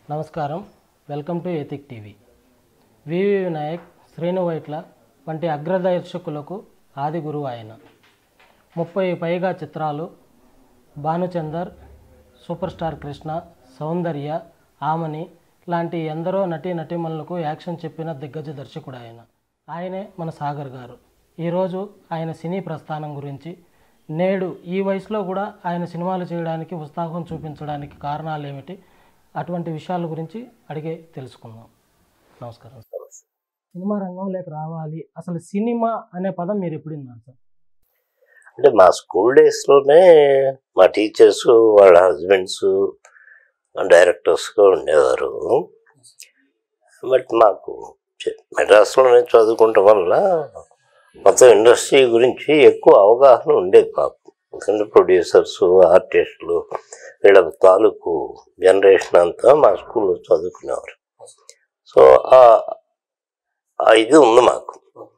నమస్కారం welcome to ethic TV VV Vinayak Srinu Vaitla వంటి అగ్రదర్శకులకు ఆది గురువు ఆయన ముప్పై పైగా చిత్రాలు భానుచందర్ సూపర్ స్టార్ కృష్ణ సౌందర్య ఆమని లాంటి ఎందరో నటీ నటీమణులకు యాక్షన్ చెప్పిన దిగ్గజ దర్శకుడు ఆయన ఆయనే మన సాగర్ గారు ఈరోజు ఆయన సినీ ప్రస్థానం గురించి నేడు ఈ వయసులో కూడా ఆయన సినిమాలు చేయడానికి ఉత్సాహం చూపించడానికి కారణాలు ఏమిటి అటువంటి విషయాల గురించి అడిగే తెలుసుకుందాం నమస్కారం సినిమా రంగంలోకి రావాలి అసలు సినిమా అనే పదం మీరు ఎప్పుడు విన్నారు సార్ అంటే మా స్కూల్ డేస్లోనే మా టీచర్స్ వాళ్ళ హస్బెండ్స్ డైరెక్టర్స్గా ఉండేవారు బట్ మాకు చె- మెడ్రాస్లోనే చదువుకోవటం వల్ల మొత్తం ఇండస్ట్రీ గురించి ఎక్కువ అవగాహన ఉండేది మాకు ఎందుకంటే ప్రొడ్యూసర్స్ ఆర్టిస్టులు వీళ్ళ తాలూకు జనరేషన్ అంతా మా స్కూల్లో చదువుకునేవారు సో ఆ- ఆ ఇది ఉంది మాకు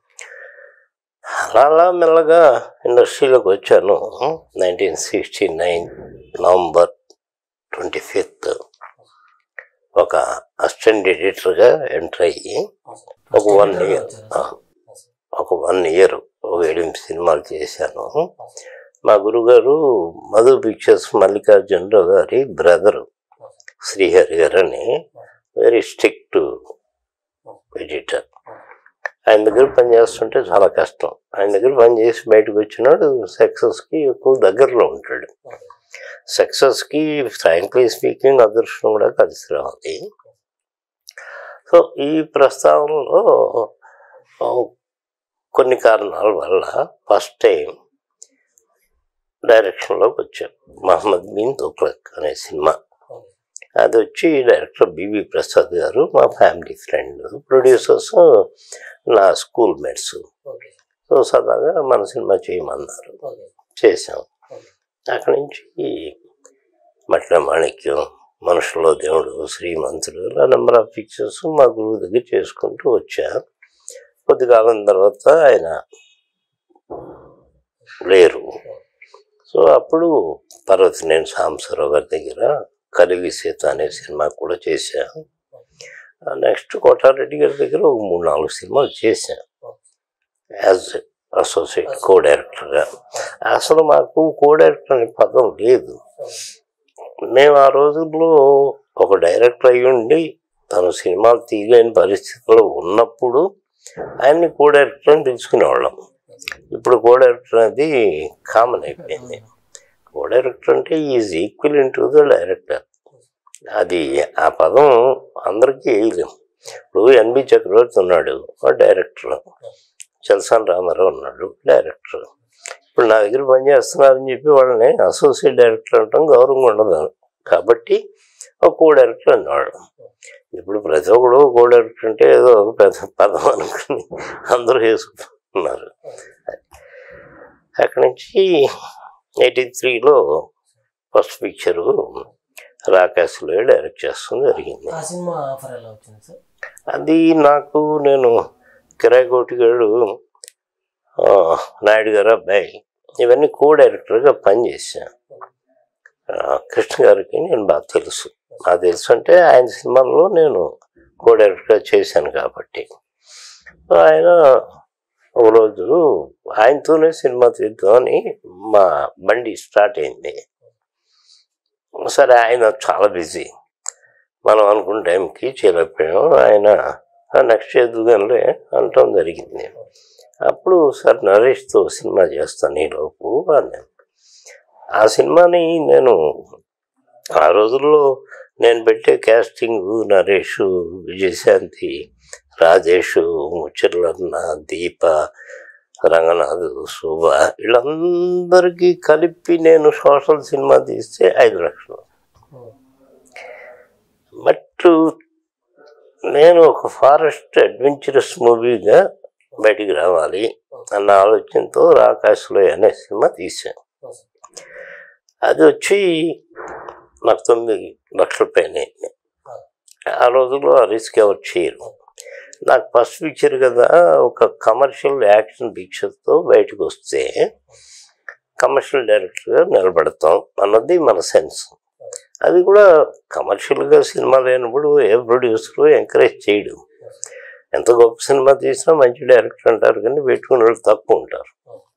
అలా అలా మెల్లగా ఇండస్ట్రీలోకి వచ్చాను nineteen sixty nine November twenty fifth ఒక అసిస్టెంట్ ఎడిటర్గా ఎంటర్ అయ్యి ఒక వన్ ఇయర్ ఒక వన్ ఇయర్ ఒక ఎనిమిది సినిమాలు చేశాను మా గురుగారు మధు పిక్చర్స్ మల్లికార్జునరావు గారి బ్రదరు శ్రీహరి గారు అని వెరీ స్ట్రిక్ట్ ఎడిటర్ ఆయన దగ్గర పని చేస్తుంటే చాలా కష్టం ఆయన దగ్గర పని చేసి బయటకు వచ్చినాడు సక్సెస్కి ఎక్కువ దగ్గరలో ఉంటాడు సక్సెస్కి ఫ్రాంక్లీ స్పీకింగ్ అదృష్టం కూడా కలిసి రావాలి సో ఈ ప్రస్తావనలో ఆ, కొన్ని కారణాల వల్ల ఫస్ట్ టైం డైరెక్షన్లోకి వచ్చాను మహమ్మద్ బిన్ తుగ్లక్ అనే సినిమా అది వచ్చి డైరెక్టర్ బివి ప్రసాద్ గారు మా ఫ్యామిలీ ఫ్రెండ్ ప్రొడ్యూసర్స్ నా స్కూల్ మేట్స్ సో సదాగా మన సినిమా చేయమన్నారు చేసాం అక్కడి నుంచి మట్ల మాణిక్యం మనుషుల్లో దేవుడు శ్రీమంతుడు ఇలా నెంబర్ ఆఫ్ పిక్చర్స్ మా గురువు దగ్గర చేసుకుంటూ వచ్చా కొద్ది కాలం తర్వాత ఆయన లేరు సో అప్పుడు పర్వతనేని సాంబశివరావు గారి దగ్గర కలిగి సీత అనే సినిమా కూడా చేశాను నెక్స్ట్ కోటారెడ్డి గారి దగ్గర ఒక మూడు నాలుగు సినిమాలు చేశాను యాజ్ అసోసియేట్ కో డైరెక్టర్గా అసలు మాకు కో డైరెక్టర్ అనే పదం లేదు మేము ఆ రోజుల్లో ఒక డైరెక్టర్ అయ్యి ఉండి తను సినిమాలు తీయలేని పరిస్థితిలో ఉన్నప్పుడు ఆయన్ని కో డైరెక్టర్ అని పిలుచుకునేవాళ్ళం ఇప్పుడు కో డైరెక్టర్ అనేది కామన్ అయిపోయింది కో డైరెక్టర్ అంటే is equal to the director అది ఆ పదం అందరికీ వేయలేం ఇప్పుడు ఎన్బి చక్రవర్తి ఉన్నాడు ఆ డైరెక్టర్ చల్సాన్ రామారావు ఉన్నాడు డైరెక్టర్ ఇప్పుడు నా దగ్గర పని చేస్తున్నారని చెప్పి వాళ్ళని అసోసియేట్ డైరెక్టర్ అంటాం గౌరవంగా ఉండదు కాబట్టి ఒక కో డైరెక్టర్ అన్నవాడు ఇప్పుడు ప్రతి ఒక్కడు కో డైరెక్టర్ అంటే ఏదో ఒక పెద్ద పదం అనుకుని అందరూ వేసుకుంటున్నారు అక్కడి నుంచి ఎయిటీ త్రీలో ఫస్ట్ పిక్చరు రాకాశలో డైరెక్ట్ చేస్తాం జరిగింది ఆ సినిమా ఆఫర్ ఎలా వచ్చింది సార్ అది నాకు నేను కిరాయి కోటిగాడు ఆ, నాయుడు గారు అబ్బాయి ఇవన్నీ కో డైరెక్టర్గా పనిచేశాను ఆ, కృష్ణ గారికి నేను బాగా తెలుసు బాగా తెలుసు అంటే ఆయన సినిమాల్లో నేను కో డైరెక్టర్గా చేశాను కాబట్టి ఆయన ఒక రోజు ఆయనతోనే సినిమా తీద్దామని మా బండి స్టార్ట్ అయింది సరే ఆయన చాలా బిజీ మనం అనుకున్న టైంకి చేయలేకపోయాం ఆయన నెక్స్ట్ చేద్దుగానే అనటం జరిగింది అప్పుడు సార్ నరేష్తో సినిమా చేస్తాను ఈ లోపు అన్నాను ఆ సినిమాని నేను ఆ రోజుల్లో నేను పెట్టే క్యాస్టింగ్ నరేష్ విజయశాంతి రాజేష్ ముచ్చర్లన్న దీప రంగనాథ్ శోభ వీళ్ళందరికీ కలిపి నేను సోషల్ సినిమా తీస్తే ఐదు లక్షలు బట్ నేను ఒక ఫారెస్ట్ అడ్వెంచరస్ మూవీగా బయటికి రావాలి అన్న ఆలోచనతో రాకాశలో అనే సినిమా తీశాను అది వచ్చి నాకు తొమ్మిది లక్షల పైన అయింది. ఆ రోజుల్లో ఆ రిస్క్ ఎవరు చేయరు నాకు ఫస్ట్ పిక్చర్ కదా ఒక కమర్షియల్ యాక్షన్ పిక్చర్తో బయటకు వస్తే కమర్షియల్ డైరెక్టర్గా నిలబడతాం అన్నది మన సెన్స్ అది కూడా కమర్షియల్గా సినిమా లేనప్పుడు ఏ ప్రొడ్యూసర్ ఎంకరేజ్ చేయడు ఎంత గొప్ప సినిమా తీసినా మంచి డైరెక్టర్ అంటారు కానీ పెట్టుకునే వాళ్ళు తక్కువ ఉంటారు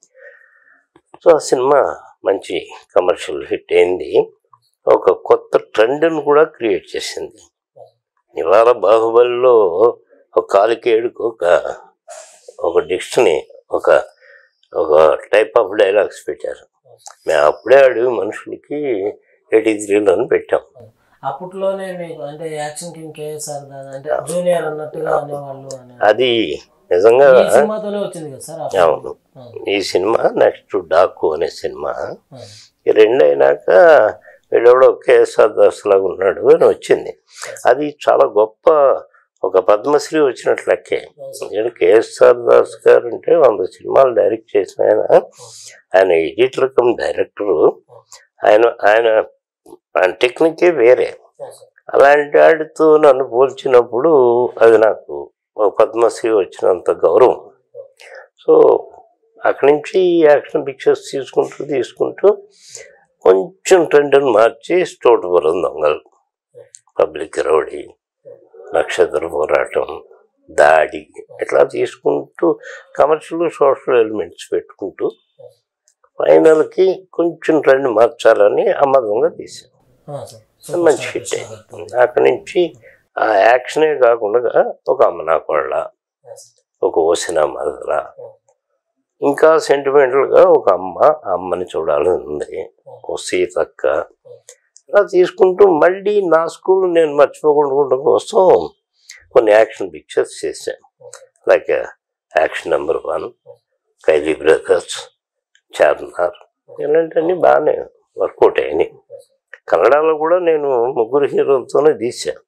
సో ఆ సినిమా మంచి కమర్షియల్ హిట్ అయింది ఒక కొత్త ట్రెండ్ని కూడా క్రియేట్ చేసింది ఇవాళ బాహుబలిలో ఒక కాలికేడుకు ఒక ఒక డిక్షని ఒక ఒక టైప్ ఆఫ్ డైలాగ్స్ పెట్టారు మేము అప్పుడే అడిగి మనుషులకి ఎయిటీ త్రీలో పెట్టాం అప్పట్లోనే మీకు అంటే యాక్షన్ కింగ్ కేఎస్ఆర్ దాదా అంటే జూనియర్ అన్నట్టుగా అనేవాళ్ళు అనే అది నిజంగా ఈ సినిమాతోనే వచ్చింది కదా సార్ ఆ అవును ఆ, ఈ సినిమా నెక్స్ట్ డాకు అనే సినిమా ఆ, ఈ రెండు అయినాక వీడెవడో కేఎస్ఆర్ దాస్ లాగా ఉన్నాడు అని వచ్చింది అది చాలా గొప్ప ఒక పద్మశ్రీ వచ్చినట్లు లెక్కే ఎందుకంటే కేఎస్ఆర్ దాస్ గారు అంటే వంద సినిమాలు డైరెక్ట్ చేసిన ఆయన ఆయన ఎడిటర్ కమ్ డైరెక్టరు ఆయన ఆయన ఆయన టెక్నికే వేరే అలాంటి వాడితో నన్ను పోల్చినప్పుడు అది నాకు ఒక పద్మశ్రీ వచ్చినంత గౌరవం సో అక్కడి నుంచి యాక్షన్ పిక్చర్స్ తీసుకుంటూ తీసుకుంటూ కొంచెం ట్రెండ్ని మార్చి స్టోటుపురం దొంగలు పబ్లిక్ రౌడీ నక్షత్ర పోరాటం దాడి ఇట్లా తీసుకుంటూ కమర్షియల్ సోషల్ ఎలిమెంట్స్ పెట్టుకుంటూ ఫైనల్కి కొంచెం ట్రెండ్ మార్చాలని అమ్మ దొంగ తీసాం ఆ, సార్ మంచి హిట్ అయింది అక్కడి నుంచి ఆ యాక్షనే కాకుండా ఒక అమ్మ నా కొళ్ళ ఒక ఓసిన మదర ఇంకా సెంటిమెంటల్గా ఒక అమ్మ ఆ అమ్మని చూడాలని ఉంది ఓ సీతక్క ఇలా తీసుకుంటూ మళ్ళీ నా స్కూల్ నేను మర్చిపోకుండా ఉండడం కోసం కొన్ని యాక్షన్ పిక్చర్స్ చేశాను లైక్ యాక్షన్ నెంబర్ వన్ కైలీ బ్రదర్స్ చార్మినార్ ఇలాంటివన్నీ బాగానే వర్కౌట్ అయినాయి కన్నడలో కూడా నేను ముగ్గురు హీరోలతోనే తీశాను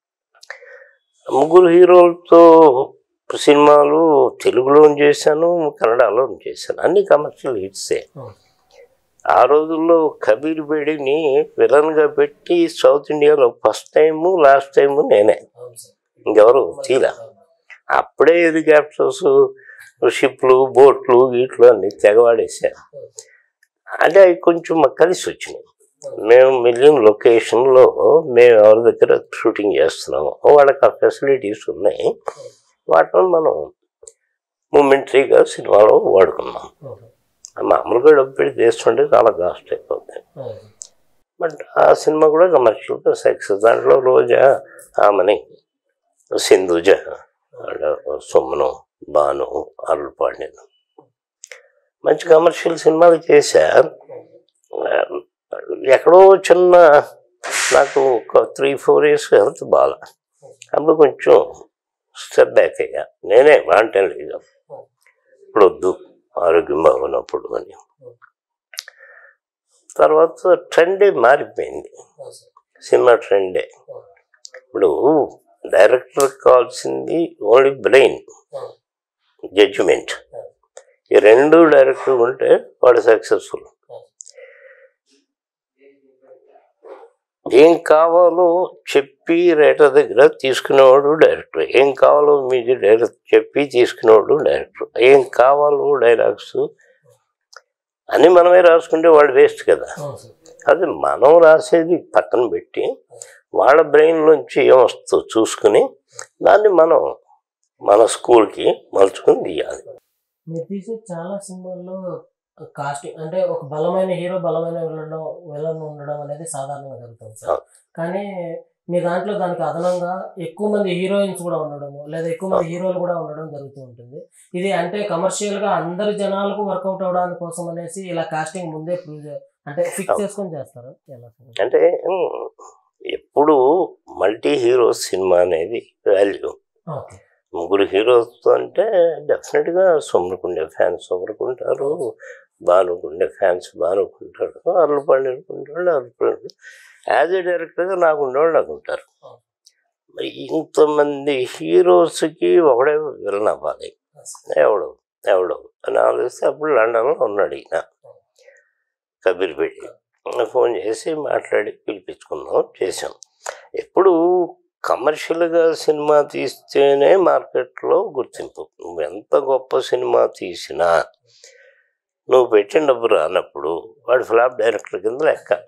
ముగ్గురు హీరోలతో సినిమాలు తెలుగులో చేశాను కన్నడలో చేశాను అన్ని కమర్షియల్ హిట్సే ఆ రోజుల్లో కబీర్ బేడిని విలన్గా పెట్టి సౌత్ ఇండియాలో ఫస్ట్ టైము లాస్ట్ టైము నేనే ఇంకెవరు తీలా అప్పుడే హెలికాప్టర్స్ షిప్లు బోట్లు వీట్లు అన్ని తెగవాడేసాను అంటే అవి కొంచెం మాకు కలిసి వచ్చినాయి మేము మిలియన్ లొకేషన్లో మేము ఎవరి దగ్గర షూటింగ్ చేస్తున్నాము వాళ్ళకి ఆ ఫెసిలిటీస్ ఉన్నాయి వాటిని మనం మూమెంటరీగా సినిమాలో వాడుకున్నాం మామూలుగా డబ్బు పెట్టి చేస్తుంటే చాలా కాస్ట్ అయిపోతుంది బట్ ఆ సినిమా కూడా కమర్షియల్గా సక్సెస్ దాంట్లో రోజా ఆమెని సింధుజ వాళ్ళ సొమ్మను బాను అల్లు పాడిన మంచి కమర్షియల్ సినిమాలు చేశా ఎక్కడో చిన్న నాకు ఒక త్రీ ఫోర్ ఇయర్స్ హెల్త్ బాగా అప్పుడు కొంచెం స్టెప్ బ్యాక్ అయ్యా నేనే వాంటన్ లేదు ఇప్పుడు వద్దు ఆరోగ్యం బాగున్నప్పుడు అని తర్వాత ట్రెండే మారిపోయింది సినిమా ట్రెండే ఇప్పుడు డైరెక్టర్ కావాల్సింది ఓన్లీ బ్రెయిన్ జడ్జిమెంట్ ఈ రెండు డైరెక్టర్ ఉంటే వాడు సక్సెస్ఫుల్ ఏం కావాలో చెప్పి రైటర్ దగ్గర తీసుకునేవాడు డైరెక్టర్ ఏం కావాలో మీకు డైరెక్ట్ చెప్పి తీసుకునేవాడు డైరెక్టర్ ఏం కావాలో డైలాగ్స్ అని మనమే రాసుకుంటే వాడు వేస్ట్ కదా అది మనం రాసేది పక్కన పెట్టి వాళ్ళ బ్రెయిన్లోంచి ఏమొస్తుందో చూసుకుని దాన్ని మనం మన స్కూల్కి మలుచుకుని తీయాలి మీరు తీసే చాలా సినిమాల్లో కాస్టింగ్ అంటే ఒక బలమైన హీరో బలమైన విలన్ విలన్ ఉండడం అనేది సాధారణంగా జరుగుతుంది సార్ అవును. కానీ మీ దాంట్లో దానికి అదనంగా ఎక్కువ మంది హీరోయిన్స్ కూడా ఉండడము లేదా ఎక్కువ మంది హీరోలు కూడా ఉండడం జరుగుతూ ఉంటుంది ఇది అంటే కమర్షియల్ గా అందరి జనాలకు వర్కౌట్ అవడానికి కోసం అనేసి ఇలా కాస్టింగ్ ముందే ప్రూవ్ అంటే ఫిక్స్ అవును. చేసుకొని చేస్తారు ఎలా సార్? అంటే ఉమ్, ఎప్పుడు మల్టీ హీరోస్ సినిమా అనేది వాల్యూ ఓకే ముగ్గురు హీరోస్తో అంటే డెఫినెట్గా సొమ్ముకుండే ఫ్యాన్స్ సొమ్ముకుంటారు బానుకుండే ఫ్యాన్స్ బానుకుంటారు అల్లు పండుకుంటాడు అల్లు పండు యాజ్ ఏ డైరెక్టర్గా నాకు ఉండేవాళ్ళు నాకు ఉంటారు మరి ఇంతమంది హీరోస్కి ఒకడే విలన్ అవ్వాలి ఎవడు ఎవడు అని ఆలోచిస్తే అప్పుడు లండన్లో ఉన్నాడు ఈయన కబీర్ పెట్టి ఫోన్ చేసి మాట్లాడి పిలిపించుకున్నాం చేసాం ఎప్పుడు కమర్షియల్గా సినిమా తీస్తేనే మార్కెట్లో గుర్తింపు నువ్వు ఎంత గొప్ప సినిమా తీసినా నువ్వు పెట్టిన డబ్బు రానప్పుడు వాడు ఫ్లాప్ డైరెక్టర్ కింద లెక్క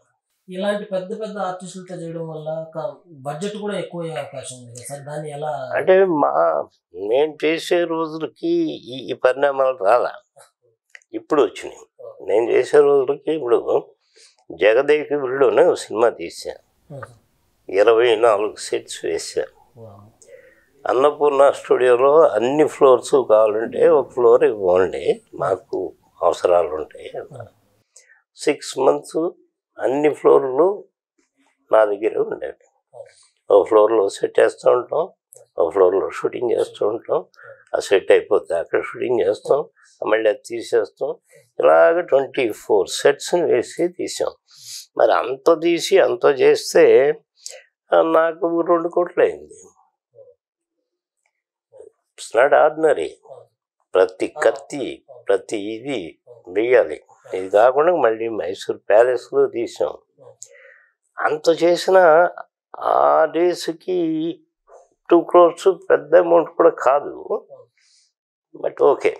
ఇలాంటి పెద్ద పెద్ద ఆర్టిస్టులతో చేయడం వల్ల బడ్జెట్ కూడా ఎక్కువ అయ్యే అవకాశం ఉంది కదా సార్ దాన్ని ఎలా అంటే మా నేను చేసే రోజులకి ఈ ఈ పరిణామాలు రాలా ఇప్పుడు వచ్చినాయి నేను చేసే రోజులకి ఇప్పుడు జగదేవి వీళ్ళలోనే ఒక సినిమా తీసాను ఇరవై నాలుగు సెట్స్ వేసాను వావ్. అన్నపూర్ణ స్టూడియోలో అన్ని ఫ్లోర్స్ కావాలంటే ఒక ఫ్లోర్ ఇవ్వండి మాకు అవసరాలు ఉంటాయి సిక్స్ మంత్స్ అన్ని ఫ్లోర్లు నా దగ్గర ఉండేవి ఒక ఫ్లోర్లో సెట్ చేస్తూ ఉంటాం ఒక ఫ్లోర్లో షూటింగ్ చేస్తూ ఉంటాం ఆ సెట్ అయిపోతే అక్కడ షూటింగ్ చేస్తాం మళ్ళీ అది తీసేస్తాం ఇలాగ ట్వంటీ ఫోర్ సెట్స్ని వేసి తీసాం మరి అంత తీసి అంత చేస్తే ఆ, నాకు రెండు కోట్లు అయింది ఇట్స్ నాట్ ఆర్డినరీ ప్రతి కత్తి ప్రతి ఇది వెయ్యాలి ఇది కాకుండా మళ్ళీ మైసూర్ ప్యాలెస్లో తీసాం అంత చేసిన ఆ డేస్కి టూ క్రోర్స్ పెద్ద అమౌంట్ కూడా కాదు బట్ ఓకే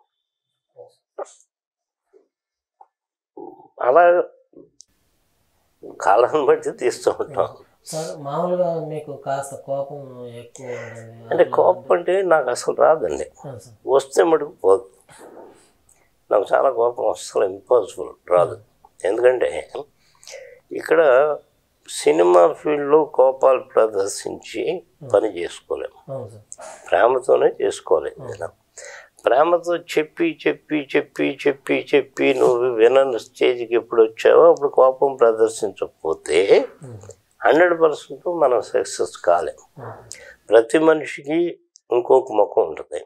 అలా కాలాన్ని బట్టి తీస్తూ ఉంటాం సార్ మామూలుగా మీకు కాస్త కోపం ఎక్కువ ఉంటుంది అంటే కోపం అంటే నాకు అసలు రాదండి అవును సార్. వస్తే మటుకు పోదు నాకు చాలా కోపం అసలు ఇంపాసిబుల్ రాదు ఎందుకంటే ఇక్కడ సినిమా ఫీల్డ్లో కోపాలు ప్రదర్శించి పని చేసుకోలేము అవును సార్ ప్రేమతోనే చేసుకోవాలి ఏదైనా ప్రేమతో చెప్పి చెప్పి చెప్పి చెప్పి చెప్పి నువ్వు వినని స్టేజ్కి ఎప్పుడు వచ్చావో అప్పుడు కోపం ప్రదర్శించకపోతే హండ్రెడ్ పర్సెంట్ మనం సక్సెస్ కాలేం ప్రతి మనిషికి ఇంకొక ముఖం ఉంటుంది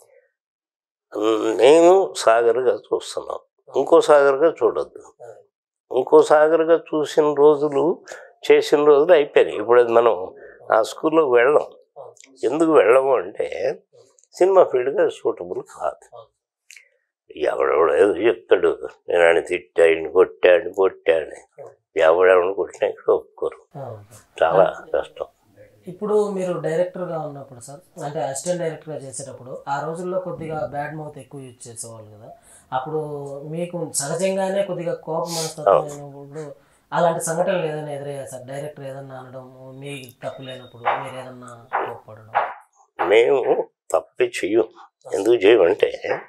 నేను సాగర్గా చూస్తున్నాను ఇంకో సాగర్గా చూడొద్దు ఇంకో సాగర్గా చూసిన రోజులు చేసిన రోజులు అయిపోయినాయి ఇప్పుడు అది మనం ఆ స్కూల్లోకి వెళ్ళం ఎందుకు వెళ్ళము అంటే సినిమా ఫీల్డ్గా సూటబుల్ కాదు ఎవడెవడో ఏదో చెప్తాడు నేను ఆయన తిట్టాడిని కొట్టాడిని కొట్టాడిని ఎవడెవడిని కొట్టినా ఇక్కడ ఒప్పుకోరు అవును సార్. చాలా కష్టం ఇప్పుడు మీరు డైరెక్టర్గా ఉన్నప్పుడు సార్ అంటే అసిస్టెంట్ డైరెక్టర్గా చేసేటప్పుడు ఆ రోజుల్లో కొద్దిగా బ్యాడ్ మౌత్ ఎక్కువ యూజ్ చేసేవాళ్ళు కదా అప్పుడు మీకు సహజంగానే కొద్దిగా కోపం మనస్తత్వం అయినప్పుడు అలాంటి సంఘటనలు ఏదైనా ఎదురయ్యా సార్ డైరెక్టర్ ఏదన్నా అనడం మీ తప్పు లేనప్పుడు మీరు ఏదన్నా కోప్పడడం మేము తప్పే చెయ్యం ఎందుకు చేయమంటే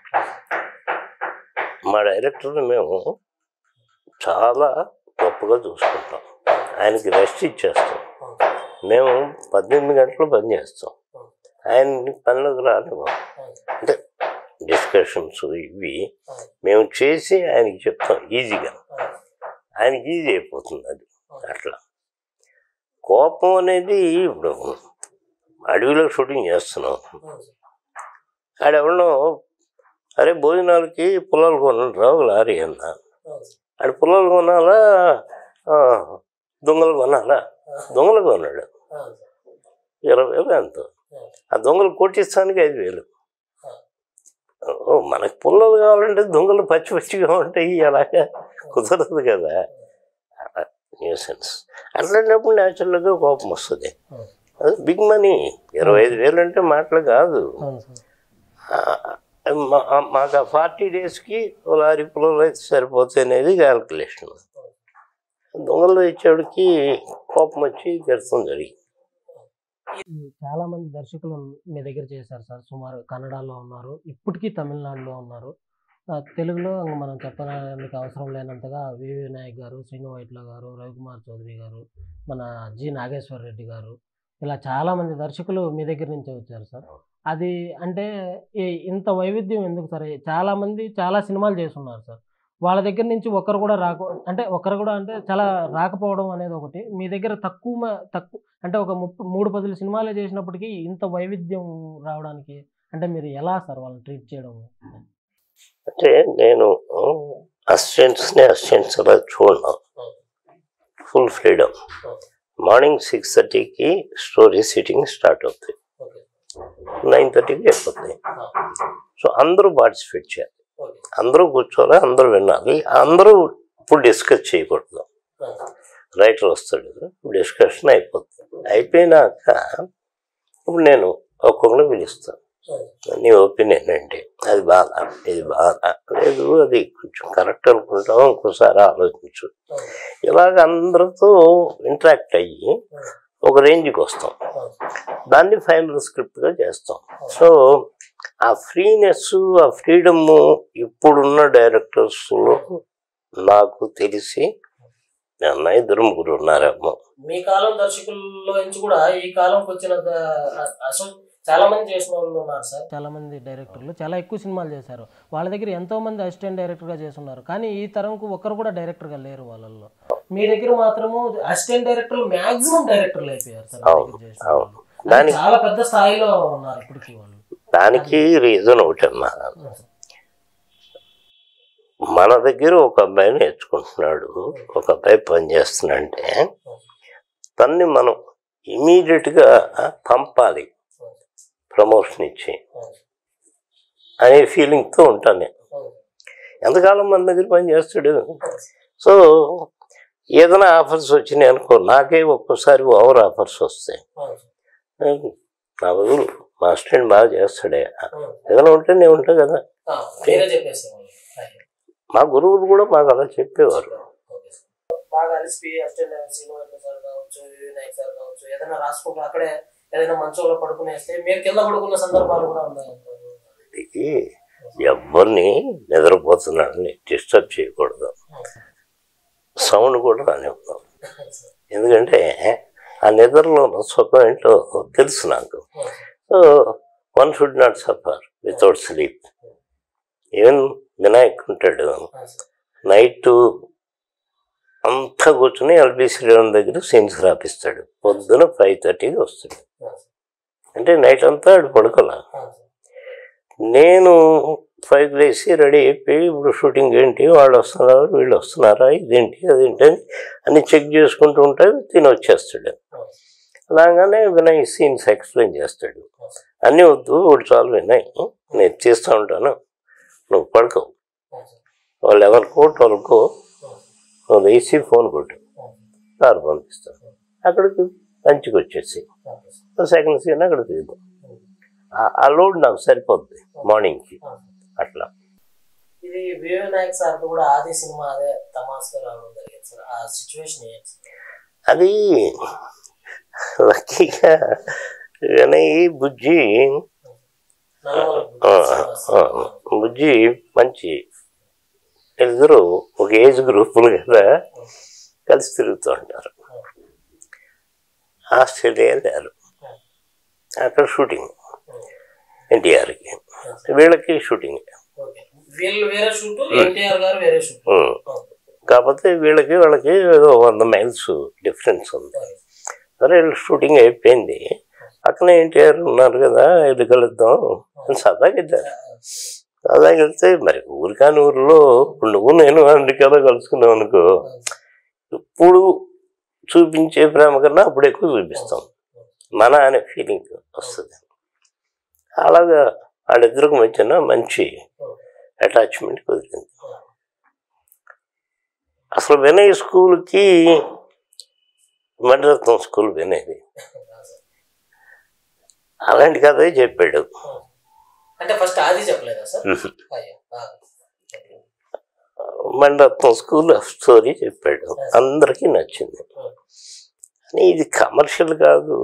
మా డైరెక్టర్ని మేము చాలా గొప్పగా చూసుకుంటాం ఆయనకి రెస్ట్ ఇచ్చేస్తాం మేము పద్దెనిమిది గంటలు పని చేస్తాం ఆయన పనిలోకి రానివ్వం అంటే డిస్కషన్స్ ఇవి మేము చేసి ఆయనకి చెప్తాం ఈజీగా ఆయనకి ఈజీ అయిపోతుంది అది అట్లా కోపం అనేది ఇప్పుడు అడవిలో షూటింగ్ చేస్తున్నాం ఆడెవడో అరే భోజనాలకి పొలాలు కొనాలి రావు లారీ అన్న ఆడ పొలాలు కొనాలా ఆ, దొంగలు కొనాలా దొంగలు కొన్నాడు ఇరవై వేలు ఎంతో ఆ దొంగలు కొట్టిస్తానికి ఐదు వేలు ఓ మనకు పుల్లలు కావాలంటే దొంగలు పచ్చి పచ్చిగా ఉంటాయి అలాగా కుదరదు కదా న్యూసెన్స్ అట్లాంటప్పుడు న్యాచురల్గా కోపం వస్తుంది అది బిగ్ మనీ ఇరవై ఐదు వేలు అంటే మాటలు కాదు అవును సార్ ఆ, మా- ఆ- మాకు ఆ ఫార్టీ డేస్కి ఓ లారీ పొలంలో అయితే సరిపోతాయి అనేది క్యాల్కులేషన్ దొంగలు ఇచ్చేవాడికి కోపం వచ్చి గెలుతుంది జరిగింది చాలా మంది దర్శకులు మీ దగ్గర చేశారు సార్ సుమారు కన్నడలో ఉన్నారు ఇప్పటికీ తమిళనాడులో ఉన్నారు ఆ, తెలుగులో ఇంక మనం చెప్పడానికి అవసరం లేనంతగా వివి నాయక్ గారు శ్రీను వైట్ల గారు రవికుమార్ చౌదరి గారు మన జి నాగేశ్వర రెడ్డి గారు ఇలా చాలా మంది దర్శకులు మీ దగ్గర నుంచే వచ్చారు సార్ అది అంటే ఈ- ఇంత వైవిధ్యం ఎందుకు సార్ చాలా మంది చాలా సినిమాలు చేస్తున్నారు సార్ వాళ్ళ దగ్గర నుంచి ఒకరు కూడా రాక అంటే ఒకరు కూడా అంటే చాలా రాకపోవడం అనేది ఒకటి మీ దగ్గర తక్కువ మ- తక్కువ అంటే ఒక ముప్పై మూడు పదులు సినిమాలే చేసినప్పటికీ ఇంత వైవిధ్యం రావడానికి అంటే మీరు ఎలా సార్ వాళ్ళని ట్రీట్ చేయడం అంటే నేను అసిస్టెంట్స్ని అసిస్టెంట్స్ అలా చూడను ఫుల్ ఫ్రీడమ్ మార్నింగ్ సిక్స్ థర్టీకి స్టోరీ సిట్టింగ్ స్టార్ట్ అవుతుంది నైన్ థర్టీకి అయిపోతుంది సో అందరూ పార్టిసిపేట్ చేయాలి అందరూ కూర్చోవాలి అందరూ వినాలి అందరూ ఇప్పుడు డిస్కస్ చేయకూడదు రైటర్ వస్తాడు డిస్కషన్ అయిపోతుంది అయిపోయినాక ఇప్పుడు నేను ఒక్కొక్కరిని పిలుస్తాను నీ ఒపీనియన్ ఏంటి అది బాగా ఇది బాగా లేదు అది కొంచెం కరెక్ట్ అనుకుంటాం ఇంకోసారి ఆలోచించు ఇలాగ అందరితో ఇంటరాక్ట్ అయ్యి ఒక రేంజ్కి వస్తాం దాన్ని ఫైనల్ స్క్రిప్ట్గా చేస్తాం సో ఆ ఫ్రీనెస్ ఆ ఫ్రీడమ్ ఇప్పుడున్న డైరెక్టర్స్లో నాకు తెలిసి అన్న ఇద్దరు ముగ్గురు ఉన్నారేమో మీ కాలం దర్శకుల్లో నుంచి కూడా ఈ కాలంకి వచ్చిన ద- అసలు చాలా మంది చేసిన వాళ్ళు ఉన్నారు సార్ చాలా మంది డైరెక్టర్లు చాలా ఎక్కువ సినిమాలు చేశారు వాళ్ళ దగ్గర ఎంతో మంది అసిస్టెంట్ డైరెక్టర్ గా చేస్తున్నారు కానీ ఈ తరంకు ఒక్కరు కూడా డైరెక్టర్ గా లేరు వాళ్ళల్లో మీ దగ్గర మాత్రము అసిస్టెంట్ డైరెక్టర్లు మాక్సిమం డైరెక్టర్లు అయిపోయారు సార్ మీ దగ్గర చేసిన అవును. వాళ్ళు. దానికి చాలా పెద్ద స్థాయిలో ఉన్నారు ఇప్పటికీ వాళ్ళు దానికి రీజన్ ఒకటమ్మా మన దగ్గర ఒక అబ్బాయి నేర్చుకుంటున్నాడు ఒక అబ్బాయి పని చేస్తున్నాడంటే తన్ని మనం ఇమీడియట్గా పంపాలి ప్రమోషన్ ఇచ్చి అనే ఫీలింగ్తో ఉంటాను నేను ఎంతకాలం మన దగ్గర పని చేస్తాడు సో ఏదైనా ఆఫర్స్ వచ్చినాయి అనుకో నాకే ఒక్కోసారి ఓవర్ ఆఫర్స్ వస్తాయి నా బదులు మా స్టూడెంట్ బాగా చేస్తాడే ఏదైనా ఉంటే నేను ఉంటా కదా మీరే చెప్పేసారు మా గురువులు కూడా మాకు అలా చెప్పేవారు బాగా అలిసిపోయి అసిస్టెంట్ శ్రీనివాస సార్ కావచ్చు వినాయక్ సార్ కావచ్చు ఏదైనా రాసుకుంటూ అక్కడే ఏదైనా మంచంలో పడుకునేస్తే మీరు కింద పడుకున్న సందర్భాలు కూడా ఉన్నాయి ఇది ఎవరిని నిద్రపోతున్నాడని డిస్టర్బ్ చేయకూడదు సౌండ్ కూడా రానివ్వదు ఎందుకంటే ఆ నిద్రలో ఉన్న సుఖం ఏంటో తెలుసు నాకు so one should not suffer without sleep even Vinayak ఉంటాడు నైట్ అంతా కూర్చుని ఎల్బీ శ్రీరామ్ దగ్గర సీన్స్ రాపిస్తాడు పొద్దున ఫైవ్ థర్టీకి వస్తాడు అంటే నైట్ అంతా ఆడు పడుకోలే నేను ఫైవ్ లేసి రెడీ అయిపోయి ఇప్పుడు షూటింగ్ ఏంటి వాళ్ళు వస్తున్నారు వీళ్ళు వస్తున్నారా ఇదేంటి అదేంటి అని అన్ని చెక్ చేసుకుంటూ ఉంటే తిని వచ్చేస్తాడు అలాగానే వినయ్ సీన్స్ ఎక్స్ప్లెయిన్ చేస్తాడు అన్నీ వద్దు ఒకటి చాలు వినయ్ నేను చేస్తూ ఉంటాను నువ్వు పడుకో లెవెన్కో ట్వెల్వ్కో నువ్వు వేసి ఫోన్ కొట్టు కారు పంపిస్తాను అక్కడికి లంచ్కి వచ్చేసి సెకండ్ సీన్ అక్కడ తీద్దాం ఆ- ఆ లోడ్ నాకు సరిపోద్ది మార్నింగ్కి అట్లా ఇది వివేక్ నాయక్ సార్ కూడా ఆది సినిమా అదే తమాస్గా రావడం జరిగింది సార్ ఆ సిచ్యువేషన్ ఏంటి సార్? అది లక్కీగా వినయ్ బుజ్జి నల్లమల ఆ, శ్రీనివాస్ ఆ, బుజ్జి మంచి ఇద్దరు ఒక ఏజ్ గ్రూపులు కదా కలిసి తిరుగుతూ ఉంటారు ఆస్ట్రేలియా వెళ్ళారు అక్కడ షూటింగ్ ఎన్టీఆర్కి వీళ్ళకి షూటింగ్ ఓకే. వీళ్ళు వేరే షూట్ ఎన్టీఆర్ గారు వేరే షూట్ ఉమ్. కాకపోతే వీళ్ళకి వాళ్ళకి ఏదో వంద మైల్స్ డిఫరెన్స్ ఉంది సరే వీళ్ళు షూటింగ్ అయిపోయింది పక్కన ఎన్టీఆర్ ఉన్నారు కదా ఇది కలుద్దాం అని సరదాగా వెళ్ళారు సరదాగా వెళ్తే మరి ఊరికాని ఊరిలో ఇప్పుడు నువ్వు నేను అమెరికాలో కలుసుకున్నావు అనుకో ఇప్పుడు చూపించే ప్రేమ కన్నా అప్పుడు ఎక్కువ చూపిస్తాం మన అనే ఫీలింగ్ వస్తుంది అలాగా వాళ్ళిద్దరికి మధ్యన మంచి అటాచ్మెంట్ కుదిరింది అసలు వినయ్ స్కూల్కి మణిరత్నం స్కూల్ వినయ్ది అలాంటి కథే చెప్పాడు అంటే ఫస్ట్ ఆది చెప్పలేదా సార్ ఉహు. అయ్యో ఆ. మణిరత్నం స్కూల్ స్టోరీ చెప్పాడు అందరికీ నచ్చింది కానీ ఇది కమర్షియల్ కాదు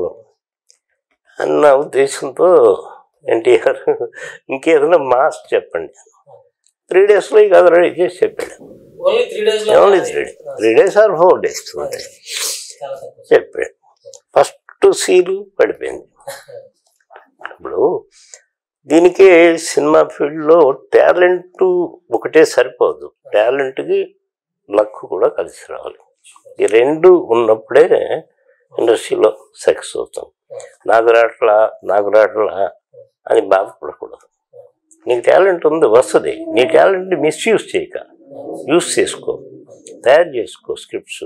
అన్న ఉద్దేశంతో ఎన్టీఆర్ ఇంకేదైనా మాస్ చెప్పండి త్రీ డేస్లో ఈ కథ రెడీ చేసి చెప్పాడు ఓన్లీ త్రీ డేస్ లో only three days three days or four days ఉంటాయి చాలా తక్కువ చెప్పాడు ఫస్ట్ సీలు పడిపోయింది ఇప్పుడు దీనికి సినిమా ఫీల్డ్లో టాలెంట్ ఒకటే సరిపోదు టాలెంట్కి లక్ కూడా కలిసి రావాలి ఈ రెండు ఉన్నప్పుడే ఇండస్ట్రీలో సక్సెస్ అవుతాం నాకు రాట్లా నాకు రాట్లా అని బాధపడకూడదు నీకు టాలెంట్ ఉంది వస్తుంది నీ టాలెంట్ని మిస్యూజ్ చేయక యూస్ చేసుకో తయారు చేసుకో స్క్రిప్ట్స్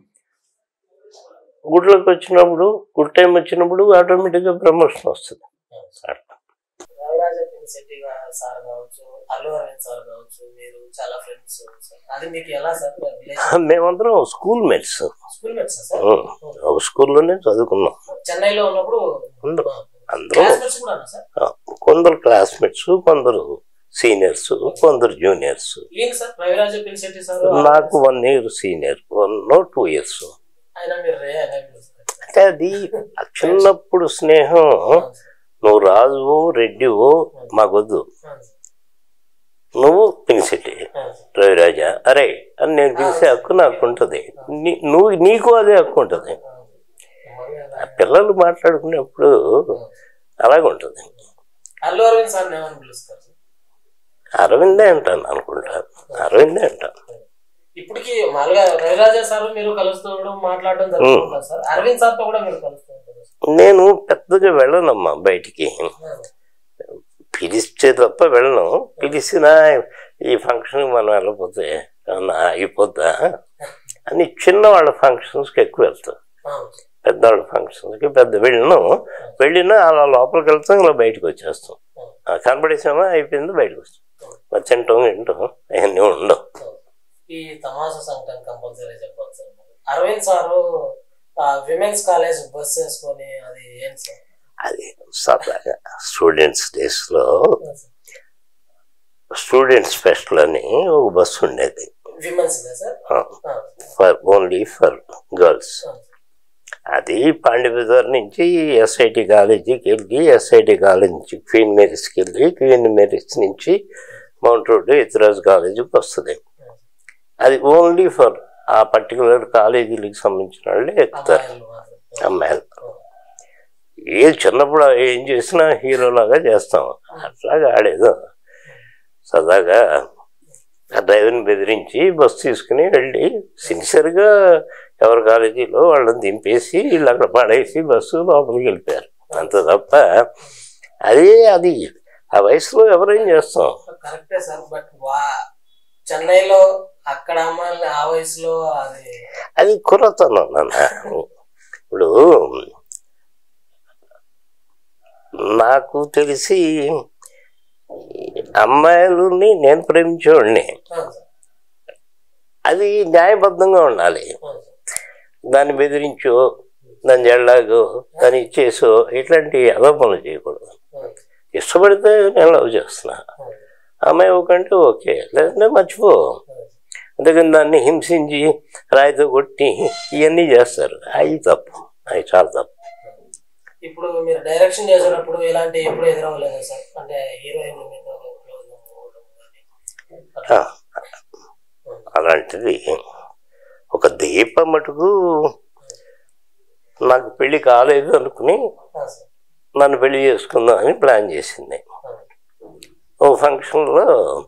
గుడ్లోకి వచ్చినప్పుడు గుడ్ టైం వచ్చినప్పుడు ఆటోమేటిక్గా ప్రమోషన్ వస్తుంది అట్లా రవిరాజ పినిశెట్టి గారు సార్ కావచ్చు అల్లు అరవింద్ సార్ కావచ్చు మీరు చాలా ఫ్రెండ్స్ అది మీకు ఎలా సార్ రిలేషన్ మేమందరం school mates school mates sir ఒక స్కూల్లోనే చదువుకున్నాం చెన్నైలో ఉన్నప్పుడు అందరం అందరూ క్లాస్మేట్స్ కూడా సార్ ఆ, కొందరు క్లాస్మేట్స్ కొందరు సీనియర్స్ కొందరు జూనియర్స్ ఈయన సార్ రవిరాజ పిలిశెట్టి సార్ నాకు one year senior one two years ఆయన మీరు రే అనే పిలుస్తారు అంటే అది ఆ చిన్నప్పుడు స్నేహం నువ్వు రాజువో రెడ్డివో మాకొద్దు నువ్వు పిలిచెట్టి రవిరాజా అరే అని నేను పిలిచే హక్కు నాకు ఉంటుంది నీ- నువ్వు నీకు అదే హక్కు ఉంటుంది ఆ పిల్లలు మాట్లాడుకునేప్పుడు అలాగే ఉంటుంది అల్లు అరవింద్ సార్ ఏమని పిలుస్తారు సార్? అరవిందే అంటాను అనుకుంటా అరవిందే అంటాను ఇప్పటికి మామూలుగా రవిరాజా సార్ మీరు కలుస్తుండడం మాట్లాడడం జరుగుతుంటారు సార్ అరవింద్ సార్ తో కూడా మీరు కలుస్తూ ఉంటారు సార్. నేను పెద్దగా వెళ్ళనమ్మా బయటికి పిలిస్తే తప్ప వెళ్ళను పిలిచిన ఈ ఫంక్షన్ మనం వెళ్ళకపోతే ఏమన్నా ఆగిపోద్దా అని చిన్నవాళ్ళ ఫంక్షన్స్కి ఎక్కువ వెళ్తాం అవును. పెద్దవాళ్ళ ఫంక్షన్స్కి పెద్ద వెళ్ళను వెళ్ళినా అలా లోపలికి వెళ్తాం ఇలా బయటకు వచ్చేస్తాం ఆ, కనపడేసామా అయిపోయింది బయటకు వస్తాం మరి తింటాం తింటాం అవన్నీ ఉండవు ఈ తమాషా సంఘటన కంపల్సరీ చెప్పాలి సార్ మరి. Arvind sir women's college bus వేసుకొని అది ఏంటి సార్ అది సరదాగా స్టూడెంట్స్ డేస్లో స్టూడెంట్స్ ఫెస్ట్లు అని ఒక బస్సు ఉండేది women's sir for only for girls అది పాండ్య బజార్ నుంచి ఎస్ఐటి కాలేజీకి వెళ్ళి ఎస్ఐటి కాలేజ్ నుంచి క్వీన్ మేరీస్కి వెళ్ళి క్వీన్ మేరీస్ నుంచి మౌంట్ రోడ్ ఇతరాజ్ కాలేజీకి వస్తుంది అది ఓన్లీ ఫర్ ఆ పర్టికులర్ కాలేజీలకు సంబంధించిన వాళ్ళే ఎక్కుతారు అమ్మాయిలు మాత్రం అమ్మాయిలు ఏ చిన్నప్పుడు ఏం చేసినా హీరోలాగా చేస్తాం అట్లాగా ఆడేదో సరదాగా ఆ డ్రైవర్ని బెదిరించి బస్సు తీసుకుని వెళ్ళి సిన్సియర్గా ఎవరి కాలేజీలో వాళ్ళని దింపేసి వీళ్ళు అక్కడ పడేసి బస్సు లోపలికి వెళ్ళిపోయారు అంత తప్ప అదే అది ఆ వయసులో ఎవరేం చేస్తాం కరెక్టే సార్ బట్ వా చెన్నైలో అక్కడ అమ్మాయిలు ఆ వయసులో అది అది కుర్రతనం నాన్న ఇప్పుడు నాకు తెలిసి అమ్మాయిలని నేను ప్రేమించేవాడిని అవును సార్. అది న్యాయబద్ధంగా ఉండాలి అవును సార్. దాన్ని బెదిరించో దాన్ని జల్లాగో దాన్ని ఇచ్చేసో ఇట్లాంటి అదోపనలు చేయకూడదు అవును. ఇష్టపడితే నేను లవ్ చేస్తున్నా అవును. అమ్మాయి ఒకంటే ఓకే లేదంటే మర్చిపో అవును. అందుకని దాన్ని హింసించి రాయితో కొట్టి ఇవన్నీ చేస్తారు అవి తప్పు అవి చాలా తప్పు ఇప్పుడు మీరు డైరెక్షన్ చేసేటప్పుడు ఇలాంటి ఎప్పుడు ఎదురవ్వలేదు సార్ అంటే హీరోయిన్ మీద close అవ్వడం కానీ. ఆ, అలాంటిది ఒక దీపం మటుకు నాకు పెళ్లి కాలేదు అనుకుని ఆ సార్. నన్ను పెళ్లి చేసుకుందాం అని ప్లాన్ చేసింది ఆ. ఓ ఫంక్షన్లో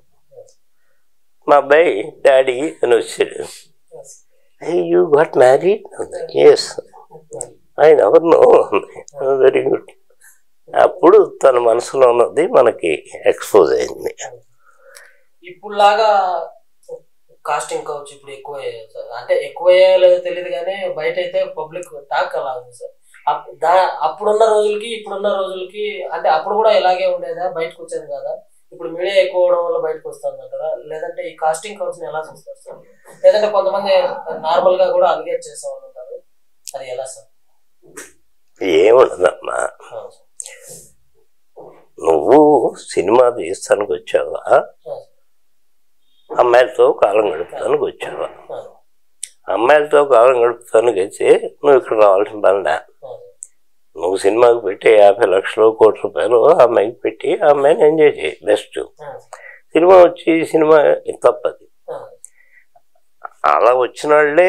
మా అబ్బాయి డాడీ అని వచ్చాడు ఆ sir. You got married yes I never know very good అప్పుడు తన మనసులో ఉన్నది మనకి ఎక్స్పోజ్ అయింది ఇప్పుడు లాగా కాస్టింగ్ కౌచ్ ఇప్పుడు ఎక్కువ అయ్యాయి సార్ అంటే ఎక్కువ లేదో తెలియదు కానీ బయట అయితే పబ్లిక్ టాక్ అలా ఉంది సార్ అప్- దా అప్పుడున్న రోజులకి ఇప్పుడున్న రోజులకి అంటే అప్పుడు కూడా ఇలాగే ఉండేదా బయటకు వచ్చేది కదా ఇప్పుడు మీడియా ఎక్కువ అవడం వల్ల బయటకు వస్తుంది అంటారా లేదంటే ఈ కాస్టింగ్ కౌచ్ ని ఎలా చూస్తారు సార్ లేదంటే కొంతమంది నార్మల్ గా కూడా అలిగేట్ చేసే వాళ్ళు ఉంటారు అది ఎలా సార్ ఏముండదమ్మా ఆ, నువ్వు సినిమా తీస్తానికి వచ్చావా ఆ, అమ్మాయిలతో కాలం గడుపుతానికి వచ్చావా ఆ, అమ్మాయిలతో కాలం గడుపుతానికి అయితే నువ్వు ఇక్కడ రావాల్సిన పనిలే ఆ, నువ్వు సినిమాకి పెట్టి యాభై లక్షలు కోటి రూపాయలు ఆ అమ్మాయికి పెట్టి ఆ అమ్మాయిని ఎంజాయ్ చేయి బెస్ట్ ఆ, సినిమా వచ్చి సినిమా తప్పది ఆ, అలా వచ్చిన వాళ్ళే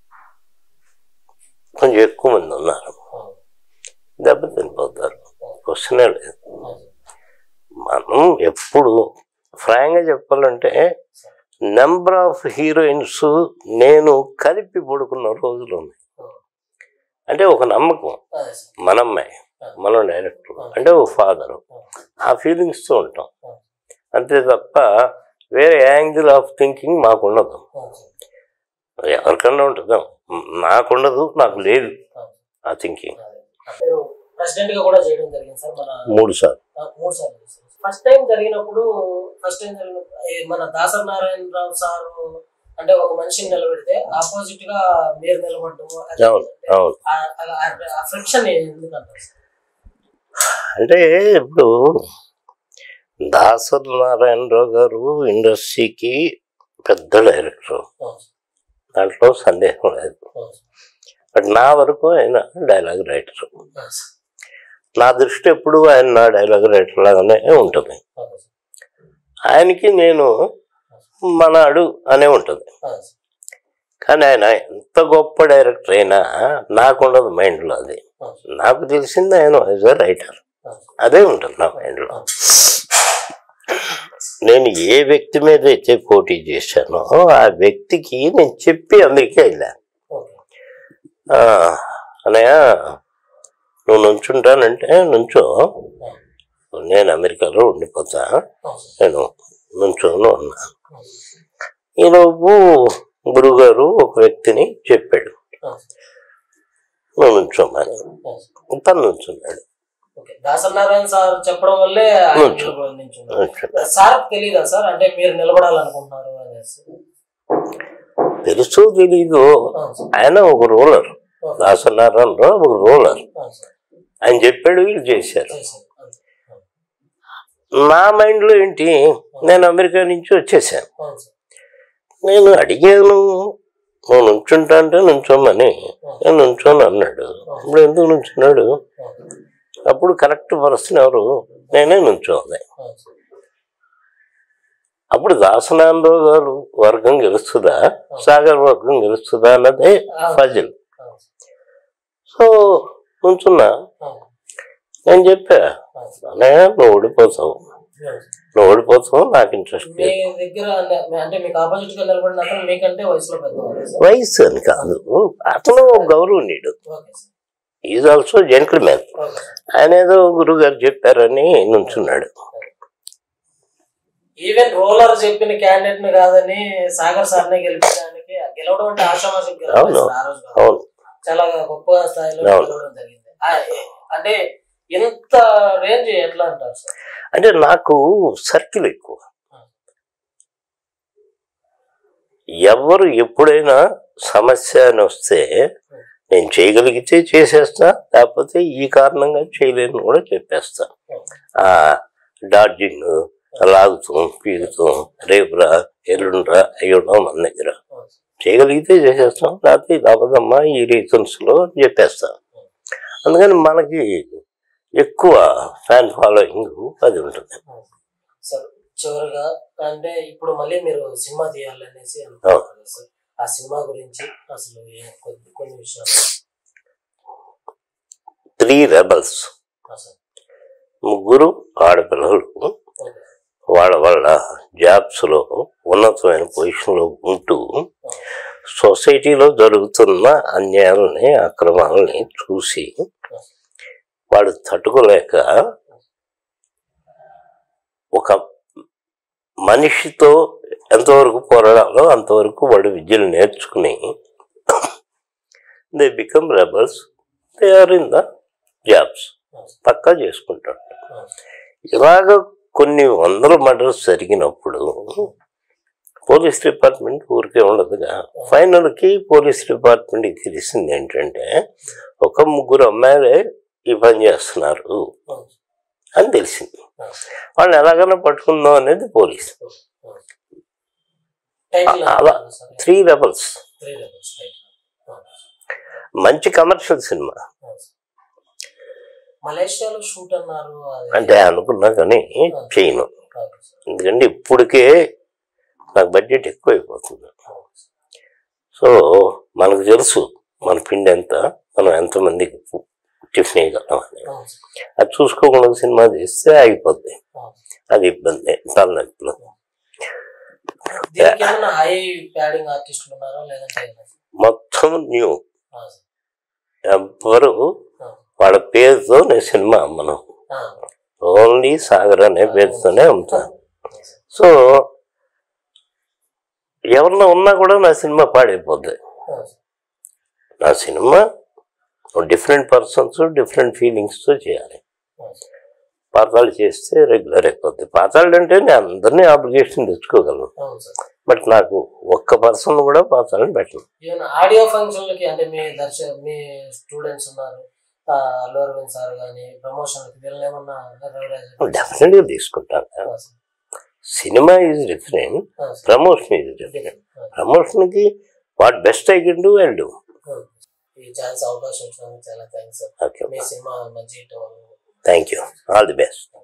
కొంచెం ఎక్కువ మంది ఉన్నారు ఆ, దెబ్బ తినిపోతారు క్వశ్చనే లేదు ఆ, మనం ఎప్పుడు ఫ్రాంక్గా చెప్పాలంటే నెంబర్ ఆఫ్ హీరోయిన్స్ నేను కలిపి పడుకున్న రోజులు ఉన్నాయి ఆ, అంటే ఒక నమ్మకం అదే సార్ మన అమ్మాయి మన డైరెక్టర్ అంటే ఒక ఫాదరు ఆ ఫీలింగ్స్తో ఉంటాం అంతే తప్ప వేరే యాంగిల్ ఆఫ్ థింకింగ్ మాకు ఉండదు ఆ, సార్. ఎవరికన్నా ఉంటుందా నాకుండదు నాకు లేదు ఆ థింకింగ్ మీరు ప్రెసిడెంట్ గా కూడా చేయడం జరిగింది సార్ మన మూడు సార్లు ఆ, మూడు సార్లు ఫస్ట్ టైం జరిగినప్పుడు ఫస్ట్ టైం జరిగినప్పుడు ఏ మన దాసరి నారాయణరావు సార్ అంటే ఒక మనిషిని నిలబెడితే ఆపోజిట్ గా మీరు నిలబడటము అది అవును అవును ఆ- ఆ- ఆ ఫ్రిక్షన్ ఎందుకంటారు సార్? అంటే ఇప్పుడు దాసరి నారాయణరావు గారు ఇండస్ట్రీకి పెద్ద డైరెక్టర్ అవును సార్. దాంట్లో సందేహం లేదు అవును సార్. బట్ నా వరకు ఆయన డైలాగ్ రైటర్ అవును సార్. నా దృష్టి ఎప్పుడు ఆయన నా డైలాగ్ రైటర్ లాగానే ఉంటుంది అవును సార్. ఆయనకి నేను మనాడు అనే ఉంటుంది అవును సార్. కానీ ఆయన ఎంత గొప్ప డైరెక్టర్ అయినా నాకుండదు మైండ్లో అది అవును సార్. నాకు తెలిసింది ఆయన యాజ్ ఎ రైటర్ అవును సార్. అదే ఉంటుంది నా మైండ్లో అవును. నేను ఏ వ్యక్తి మీద అయితే పోటీ చేశానో ఆ వ్యక్తికి నేను చెప్పి అందుకే వెళ్ళాను ఓకే. ఆ, అన్నయ్య నువ్వు నుంచుంటానంటే నుంచో నేను అమెరికాలో ఉండిపోతా అవును సార్. నేను నుంచోను అన్నా అవును సార్. ఈలోపు గురుగారు ఒక వ్యక్తిని చెప్పాడు అవును సార్. నువ్వు నుంచోమని అవును సార్. తను నుంచున్నాడు ఓకే దాసనారాయణ సార్ చెప్పడం వల్లే ఆయన నుంచో. నిలబడి నించున్నారు. నుంచున్నాడు. సార్ తెలీదా సార్ అంటే మీరు నిలబడాలనుకుంటున్నారు అనేసి తెలుసు తెలీదు అవును సార్. ఆయన ఒక రూలర్ ఓకే. దాసనారాయణరావు ఒక రూలర్ అవును సార్. ఆయన చెప్పాడు వీళ్ళు చేశారు చేశారు. అవును సార్. నా మైండ్లో ఏంటి నేను అమెరికా నుంచి వచ్చేసాను అవును సార్. నేను అడిగాను నువ్వు నుంచుంటా అంటే నుంచోమని నేను నుంచోను అన్నాడు ఇప్పుడు ఎందుకు నుంచున్నాడు అవును. అప్పుడు కరెక్ట్ పర్సన్ ఎవరు నేనే నుంచోవాలి అవును సార్. అప్పుడు దాసనాందరావు గారు వర్గం గెలుస్తుందా సాగర్ వర్గం గెలుస్తుందా అన్నదే ఫజిల్ అవును సార్. సో నుంచున్నా అవును. నేను చెప్పా అవును సార్. అన్నయ్య నువ్వు ఓడిపోతావు అవును సార్. నువ్వు ఓడిపోతావు నాకు ఇంట్రెస్ట్ మీ లేదు దగ్గర అంటే- అంటే మీకు ఆపోజిట్ గా నిలబడిన అతను మీకంటే వయసులో పెద్దవారు సార్ వయసు అని కాదు అతను ఒక గౌరవనీయుడు okay sir is also gentleman okay sir ఆయన ఏదో గురువు గారు చెప్పారని నుంచున్నాడు ఈవెన్ రోలర్ చెప్పిన క్యాండిడేట్ ని కాదని సాగర్ సార్ ని గెలిపించడానికి గెలవడం అంటే ఆశామాషి అవును. ఆ రోజు కాదు. అవును చాలా గొప్ప స్థాయిలో అవును. గెలవడం జరిగింది ఆ, అంటే ఎంత రేంజ్ ఎట్లా అంటారు సార్ అంటే నాకు సర్కిల్ ఎక్కువ ఎవరు ఎప్పుడైనా సమస్య అని వస్తే నేను చేయగలిగితే చేసేస్తా లేకపోతే ఈ కారణంగా చేయలేను కూడా చెప్పేస్తా ఆ డార్జింగ్ లాగుతాం పీగుతాం రేపురా ఎల్లుండ్రా అయ్యడం మన దగ్గర చేయగలిగితే చేసేస్తాం లేకపోతే ఇది అవ్వదమ్మా ఈ రీజన్స్లో చెప్పేస్తాం అందుకని మనకి ఎక్కువ ఫ్యాన్ ఫాలోయింగ్ అది ఉంటుంది సార్ చివరిగా అంటే ఇప్పుడు మళ్ళీ మీరు సినిమా తీయాలనేసి అనుకుంటున్నారు కదా సార్ ఆ సినిమా గురించి అసలు ఏ- కొద్ది కొన్ని విషయాలు త్రీ రెబల్స్ ఆ సార్ ముగ్గురు ఆడపిల్లలు ఓకే వాళ్ళ వాళ్ళ జాబ్స్లో ఉన్నతమైన పొజిషన్లో ఉంటూ సొసైటీలో జరుగుతున్న అన్యాయాలని అక్రమాలని చూసి వాడు తట్టుకోలేక ఒక మనిషితో ఎంతవరకు పోరాడాలో అంతవరకు వాడు విద్యలు నేర్చుకుని they become rebels they are in the jobs పక్కా చేసుకుంటాడు ఇలాగ కొన్ని వందల మర్డర్స్ జరిగినప్పుడు పోలీస్ డిపార్ట్మెంట్ ఊరికే ఉండదుగా ఫైనల్కి పోలీస్ డిపార్ట్మెంట్కి తెలిసింది ఏంటంటే ఒక ముగ్గురు అమ్మాయిలే ఈ పని చేస్తున్నారు అని తెలిసింది వాళ్ళని ఎలాగైనా పట్టుకుందాం అనేది పోలీస్ టైటిల్ అలా three levels three levels title మంచి కమర్షియల్ సినిమా మలేషియాలో షూట్ అన్నారు అది అంటే అనుకున్నా కానీ చేయను ఓకే సార్. ఎందుకంటే ఇప్పటికే నాకు బడ్జెట్ ఎక్కువైపోతుంది సో మనకు తెలుసు మన పిండి ఎంత మనం ఎంతమందికి టిఫిన్ వేయగలం అని అవును సార్. అది చూసుకోకుండా సినిమా తీస్తే ఆగిపోద్ది అవును. అది ఇబ్బంది తలనొప్పులు దీనికి ఏమైనా హై ప్యాడింగ్ ఆర్టిస్టులు ఉన్నారా లేదంటే ఎలా? మొత్తం న్యూ ఆ సార్. ఎవ్వరు ఆ. వాళ్ళ పేరుతో నేను సినిమా అమ్మను ఆ. ఓన్లీ సాగర్ అనే పేరుతోనే అమ్ముతాను సో ఎవరన్నా ఉన్నా కూడా నా సినిమా పాడైపోద్ది ఆ సార్. నా సినిమా డిఫరెంట్ పర్సన్స్ డిఫరెంట్ ఫీలింగ్స్తో చేయాలి ఆ సార్. పాతాలు చేస్తే రెగ్యులర్ అయిపోద్ది పాతాళం అంటే నేను అందరినీ అప్లికేషన్ తెచ్చుకోగలను అవును సార్ బట్ నాకు ఒక్క పర్సన్ కూడా పాతాళం పెట్టను ఈవెన్ ఆడియో ఫంక్షన్లకి అంటే మీ దర్శ మీ స్టూడెంట్స్ ఉన్నారు ఆ, అల్లు అరవింద్ సార్ కానీ ప్రమోషన్కి వీళ్ళని ఏమన్నా రవిరాజ్ డెఫినెట్గా తీసుకుంటాను సినిమా is different promotion is different ప్రమోషన్కి what best I can do and do ఈ ఛాన్స్ అవకాశం ఇచ్చినందుకు చాలా థ్యాంక్స్ ఓకే మీ సినిమా మంచి హిట్ అవ్వాలి thank you all the best